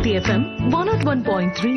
Bharati FM one nought one point three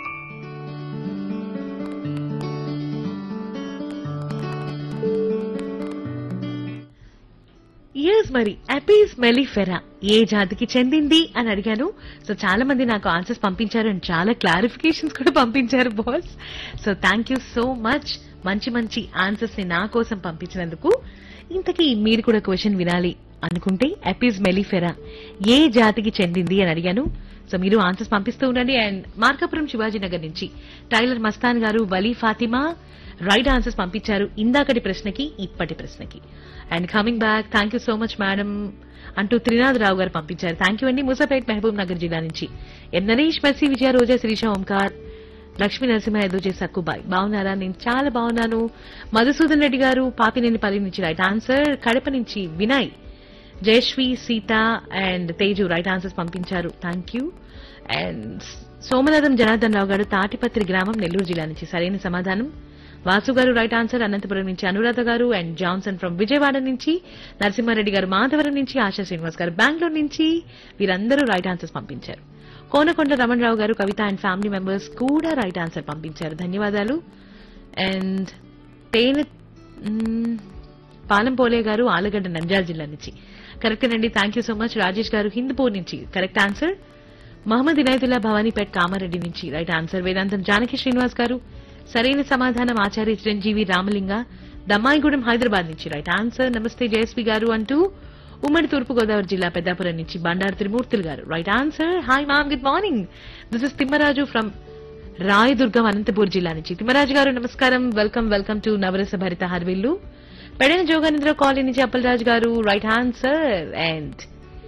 yes మరి Apis mellifera ఏ జాతికి చెందింది అని అడిగాను సో చాలా మంది నాకు ఆన్సర్స్ పంపించారు అండ్ చాలా క్లారిఫికేషన్స్ కూడా పంపించారు boss so thank you so much మంచి మంచి ఆన్సర్స్ ని నా కోసం పంపించినందుకు ఇంతకీ మీరు కూడా క్వశ్చన్ వినాలి అనుకుంటే అపీస్ మెలిఫెరా ఏ జాతికి చెందింది అని అడిగాను సో మీరు ఆన్సర్స్ పంపిస్తూ ఉండండి అండ్ మార్కాపురం శివాజీ నగర్ నుంచి టైలర్ మస్తాన్ గారు వలీ ఫాతిమా రైట్ ఆన్సర్స్ పంపించారు ఇందాకటి ప్రశ్నకి ఇప్పటి ప్రశ్నకి and coming back thank you so much madam అంటూ త్రినాథ్ రావు గారు పంపించారు థ్యాంక్ యూ అండి మూసాపేట్ మహబూబ్ నగర్ జిల్లా నుంచి ఎం నరేష్ మెర్సీ విజయ రోజా శిరీష ఓంకార్ లక్ష్మీ నరసింహ ఎదుజే సక్కుబాయ్ బాగున్నారా నేను చాలా బాగున్నాను మధుసూదన్ రెడ్డి గారు పాపినేనిపల్లి నుంచి రైట్ ఆన్సర్ కడప నుంచి Vinay Jayasri Seetha and Teju right answers పంపించారు thank you and Somanatham Janardhan Rao garu Tadipatri గ్రామం నెల్లూరు జిల్లా నుంచి సరైన సమాధానం వాసు గారు రైట్ ఆన్సర్ అనంతపురం నుంచి అనురాధ గారు అండ్ జాన్సన్ ఫ్రం విజయవాడ నుంచి నరసింహారెడ్డి గారు మాధవరం నుంచి ఆశా శ్రీనివాస్ గారు బెంగళూరు నుంచి వీరందరూ రైట్ ఆన్సర్స్ పంపించారు Konakonda Ramanarao garu Kavitha and family members కూడా రైట్ ఆన్సర్ పంపించారు ధన్యవాదాలు అండ్ తేనె మ్మ్, పాలెం పోలే గారు ఆలగడ్డ నంద్యాల జిల్లా నుంచి కరెక్ట్ అండి thank you so much Rajesh garu Hindupur నుంచి కరెక్ట్ ఆన్సర్ మహమ్మద్ ఇనాయతుల్లా భవానీపేట్ కామారెడ్డి నుంచి రైట్ ఆన్సర్ వేదాంతం జానకి శ్రీనివాస్ గారు సరైన సమాధానం ఆచార్య చిరంజీవి రామలింగ దమ్మాయిగూడెం హైదరాబాద్ నుంచి రైట్ ఆన్సర్ నమస్తే జయశ్రీ గారు అంటూ ఉమ్మడి తూర్పు గోదావరి జిల్లా పెద్దాపురం నుంచి Bandaru Trimurthulu garu right answer hi ma'am good morning this is Thimmaraju from Rayadurgam Anantapur జిల్లా నుంచి తిమ్మరాజు గారు నమస్కారం వెల్కమ్ వెల్కమ్ టు నవరస భరిత హర్విల్లు పెడన జోగానంద్ర కాలనీ నుంచి అప్పలరాజు గారు రైట్ ఆన్సర్ అండ్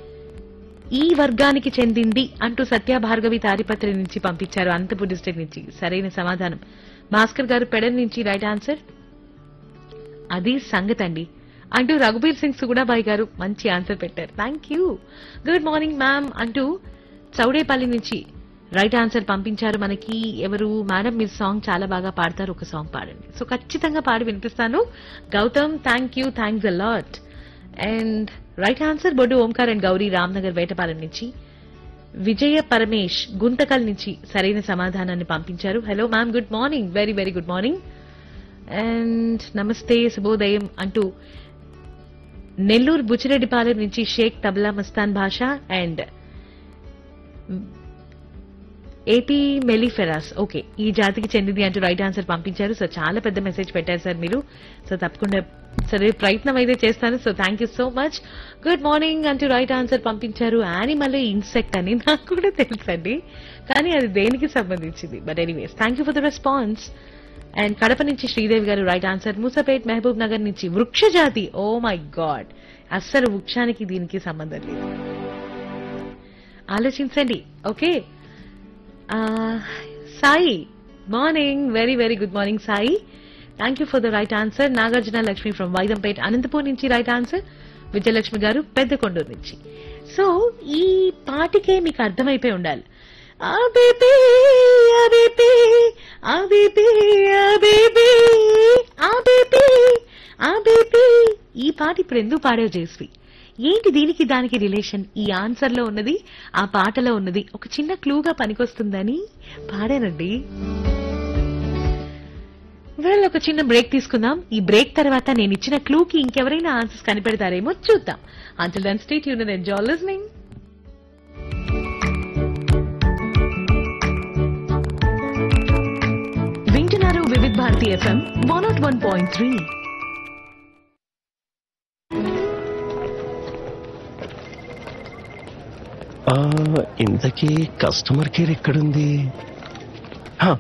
ఈ వర్గానికి చెందింది అంటూ సత్య భార్గవి తాడిపత్రి నుంచి పంపించారు అనంతపూర్ డిస్ట్రిక్ట్ నుంచి సరైన సమాధానం భాస్కర్ గారు పెడన్ నుంచి రైట్ ఆన్సర్ అది సంగతి అండి అంటూ రఘుబీర్ సింగ్ సుగుణాబాయి గారు మంచి ఆన్సర్ పెట్టారు thank you good morning ma'am అంటూ చౌడేపల్లి నుంచి రైట్ ఆన్సర్ పంపించారు మనకి ఎవరు మేడం మీరు సాంగ్ చాలా బాగా పాడతారు ఒక సాంగ్ పాడండి సో ఖచ్చితంగా పాడి వినిపిస్తాను Gautam thank you thanks a lot and right answer Boddu Omkar and Gauri Ramnagar Vetapalem నుంచి విజయ పరమేష్ గుంతకల్ నుంచి సరైన సమాధానాన్ని పంపించారు hello ma'am good morning very very good morning and నమస్తే శుభోదయం అంటూ నెల్లూరు బుచ్చిరెడ్డిపాలెం నుంచి షేక్ తబలా మస్తాన్ భాష అండ్ ఏపీ మెలిఫెరాస్ ఓకే ఈ జాతికి చెందింది అంటూ రైట్ ఆన్సర్ పంపించారు సో చాలా పెద్ద మెసేజ్ పెట్టారు సార్ మీరు సో తప్పకుండా సరే ప్రయత్నం అయితే చేస్తాను so thank you so much good morning అంటూ రైట్ ఆన్సర్ పంపించారు యానిమల్ ఇన్సెక్ట్ అని నాకు కూడా తెలుసండి కానీ అది దేనికి సంబంధించింది but anyways thank you for the response and Kadapa నుంచి Sridevi garu right answer Musapet Mahabubnagar నుంచి వృక్ష జాతి ఓ మై గాడ్ అస్సలు వృక్షానికి దీనికి సంబంధం లేదు ఆలోచించండి ఓకే ఆ, Sai morning very very good morning Sai thank you for the right answer Nagarjuna Lakshmi from Vaidampet Anantapur నుంచి రైట్ ఆన్సర్ విజయలక్ష్మి గారు పెద్ద కొండూరు నుంచి సో ఈ పాటికే మీకు అర్థమైపోయి ఉండాలి ఆ బేబీ ఆ బేబీ ఆ బేబీ ఆ బేబీ ఆ బేబీ ఆ బేబీ ఈ పాట ఇప్పుడు ఎందుకు పాడావు జయశ్రీ ఏంటి దీనికి దానికి రిలేషన్ ఈ ఆన్సర్ లో ఉన్నది ఆ పాటలో ఉన్నది ఒక చిన్న క్లూగా పనికొస్తుందని పాడానండి వెల్ ఒక చిన్న బ్రేక్ తీసుకుందాం ఈ బ్రేక్ తర్వాత నేను ఇచ్చిన క్లూకి ఇంకెవరైనా ఆన్సర్స్ కనిపెడతారేమో చూద్దాం అంటిల్ దెన్ స్టేట్ యూన్ ఎంజాయ్ లిస్నింగ్ వింటున్నారు Vividh Bharati FM one nought one point three ఆ, ఇంతకీ కస్టమర్ కేర్ ఎక్కడుంది హా.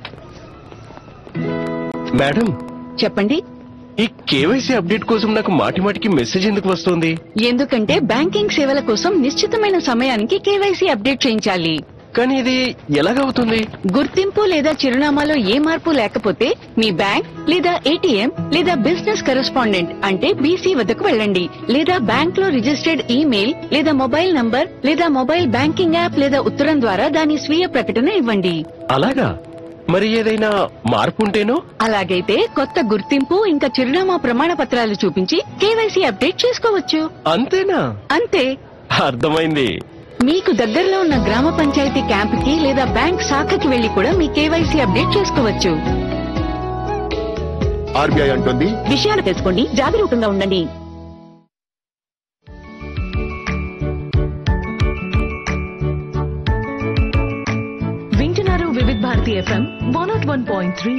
మేడం చెప్పండి ఈ కేవైసీ అప్డేట్ కోసం నాకు మాటి మాటికి మెసేజ్ ఎందుకు వస్తుంది ఎందుకంటే బ్యాంకింగ్ సేవల కోసం నిశ్చితమైన సమయానికి కేవైసీ అప్డేట్ చేయించాలి కానీ ఇది ఎలాగవుతుంది గుర్తింపు లేదా చిరునామాలో ఏ మార్పు లేకపోతే మీ బ్యాంక్ లేదా ఏటీఎం లేదా బిజినెస్ కరెస్పాండెంట్ అంటే బీసీ వద్దకు వెళ్ళండి లేదా బ్యాంక్ లో రిజిస్టర్డ్ ఈమెయిల్ లేదా మొబైల్ నంబర్ లేదా మొబైల్ బ్యాంకింగ్ యాప్ లేదా ఉత్తరం ద్వారా దాని స్వీయ ప్రకటన ఇవ్వండి అలాగా మరి ఏదైనా మార్పు ఉంటేనో అలాగైతే కొత్త గుర్తింపు ఇంకా చిరునామా ప్రమాణ పత్రాలు చూపించి కేవైసీ అప్డేట్ చేసుకోవచ్చు అంతేనా అంతే అర్థమైంది మీకు దగ్గరలో ఉన్న గ్రామ పంచాయతీ క్యాంపుకి లేదా బ్యాంక్ శాఖకి వెళ్లి కూడా మీ కేవైసీ అప్డేట్ చేసుకోవచ్చు ఆర్బీఐ అంటుంది విషయాలు తెలుసుకోండి జాగరూకంగా ఉండండి వింటున్నారు Vividh Bharati FM one nought one point three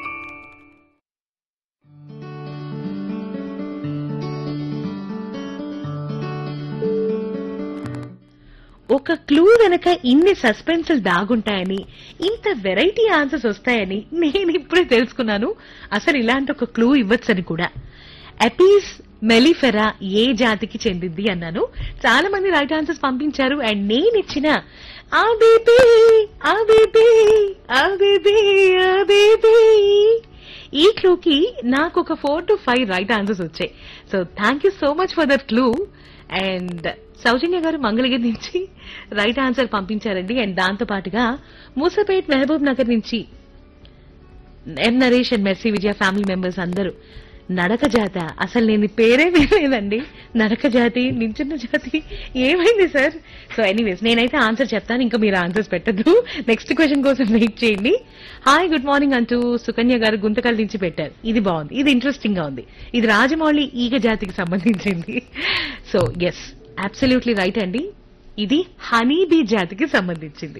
ఒక క్లూ వెనక ఇన్ని సస్పెన్సెస్ దాగుంటాయని ఇంత వెరైటీ ఆన్సర్స్ వస్తాయని నేను ఇప్పుడే తెలుసుకున్నాను అసలు ఇలాంటి ఒక క్లూ ఇవ్వచ్చని కూడా ఎపీస్ మెలిఫెరా ఏ జాతికి చెందింది అన్నాను చాలా మంది రైట్ ఆన్సర్స్ పంపించారు అండ్ నేను ఇచ్చిన ఆ బేబీ ఆ బేబీ ఆ బేబీ ఆ బేబీ ఈ క్లూకి నాకు ఒక four to five right answers వచ్చాయి so thank you so much for that clue and Soujanya garu Mangalagiri నుంచి రైట్ ఆన్సర్ పంపించారండి అండ్ దాంతో పాటుగా మూసపేట్ మహబూబ్ నగర్ నుంచి N Naresh and Mercy Vijaya family members అందరూ నడక జాత అసలు నేను ఈ పేరే వినలేదండి నడక జాతి నించున్న జాతి ఏమైంది సార్ సో ఎనీవేస్ నేనైతే ఆన్సర్ చెప్తాను ఇంకా మీరు ఆన్సర్స్ పెట్టద్దు నెక్స్ట్ క్వశ్చన్ కోసం వెయిట్ చేయండి హాయ్ గుడ్ మార్నింగ్ అంటూ సుకన్య గారు గుంతకల్ నుంచి పెట్టారు ఇది బాగుంది ఇది ఇంట్రెస్టింగ్ గా ఉంది ఇది రాజమౌళి ఈగ జాతికి సంబంధించింది సో ఎస్ అబ్సల్యూట్లీ రైట్ అండి ఇది హనీబీ జాతికి సంబంధించింది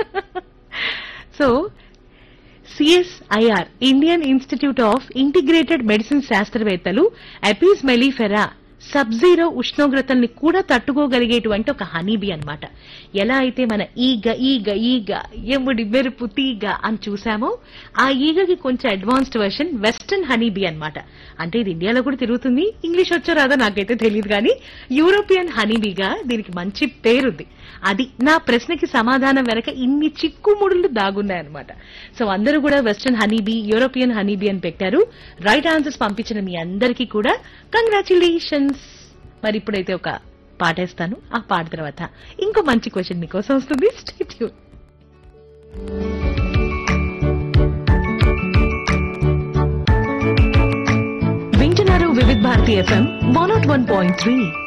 so CSIR Indian Institute of Integrated Medicine శాస్త్రవేత్తలు అపీస్ మెలిఫెరా సబ్ జీరో ఉష్ణోగ్రతల్ని కూడా తట్టుకోగలిగేటువంటి ఒక హనీబీ అన్నమాట ఎలా అయితే మన ఈగ ఈగ ఈగ ఎముడి మెరుపు తీగ అని చూసామో ఆ ఈగకి కొంచెం అడ్వాన్స్డ్ వెర్షన్ వెస్టర్న్ హనీబీ అన్నమాట అంటే ఇది ఇండియాలో కూడా తిరుగుతుంది ఇంగ్లీష్ వచ్చో రాదో నాకైతే తెలియదు కానీ యూరోపియన్ హనీబీగా దీనికి మంచి పేరుంది అది నా ప్రశ్నకి సమాధానం వెనక ఇన్ని చిక్కుముడులు దాగున్నాయన్నమాట సో అందరూ కూడా వెస్టర్న్ హనీబీ యూరోపియన్ హనీబీ అని పెట్టారు రైట్ ఆన్సర్స్ పంపించిన మీ అందరికీ కూడా కంగ్రాచులేషన్స్ మరి ఇప్పుడైతే ఒక పాటేస్తాను ఆ పాట తర్వాత ఇంకో మంచి క్వశ్చన్ మీకోసం వస్తుంది Stay tuned. వింటున్నారు Vividh Bharati FM one nought one point three